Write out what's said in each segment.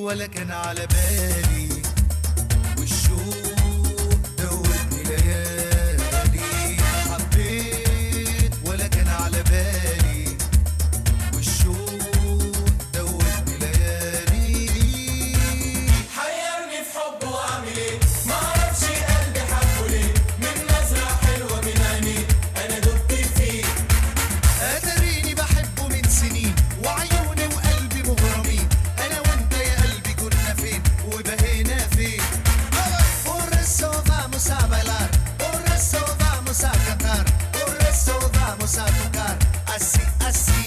ولا كان على بالي والشوق دوبني ليالي حبيت ولا كان على بالي والشوق دوبني ليالي حيرني في حبه واعمل ايه ما اعرفش قلبي حبه ليه من نظرة حلوة من عينيه انا دبت فيه اتريني بحبه من سنين وعيوني وقلبي مغرمين انا وانت يا قلبي كنا فين وبقينا فين Por eso vamos a bailar, por eso vamos a cantar, por eso vamos a tocar, así, así.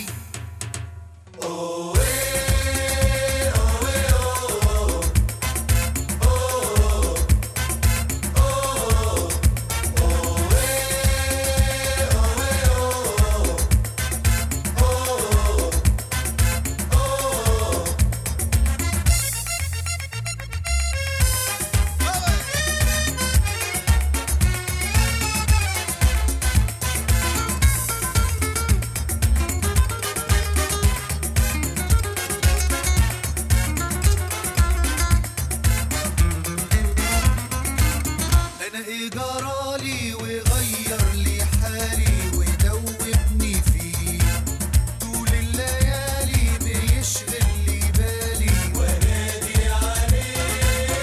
انا ايه جرالي وغير لي حالي ودوبني فيه طول الليالي بيشغل لي بالي وانادي عليه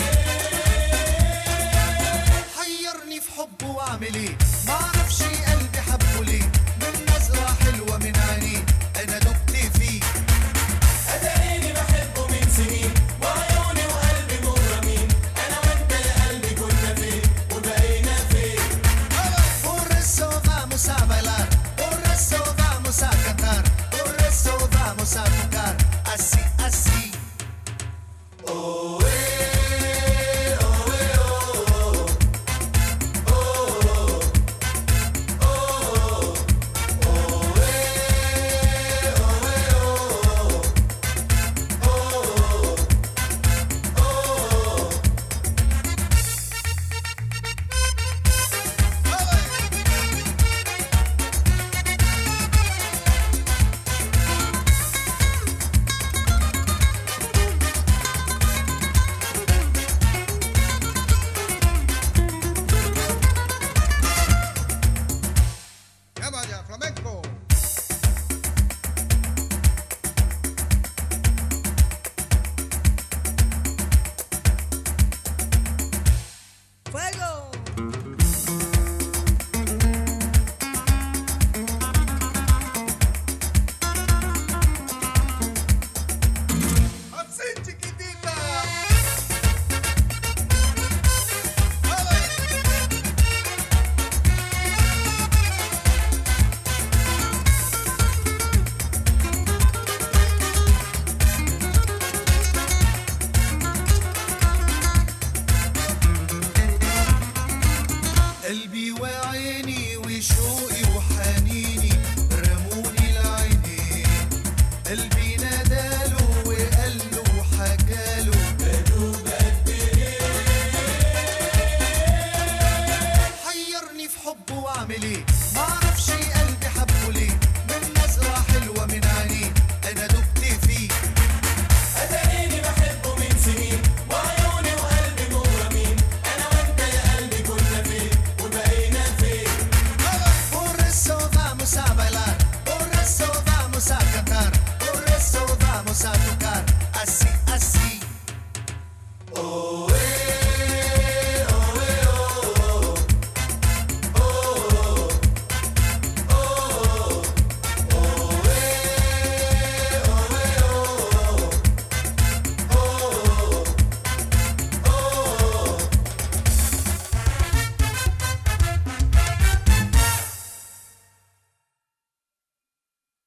حيرني في حبه واعمل ايه معرفش قلبي حبه ليه من نظرة حلوة من عينيه انا دبت فيه اتاريني بحبه من سنين وعيوني وقلبي مغرمين انا وانت يا قلبي كنا فين وبقينا فين Por eso vamos a bailar, por eso vamos a cantar, por eso vamos a tocar, así,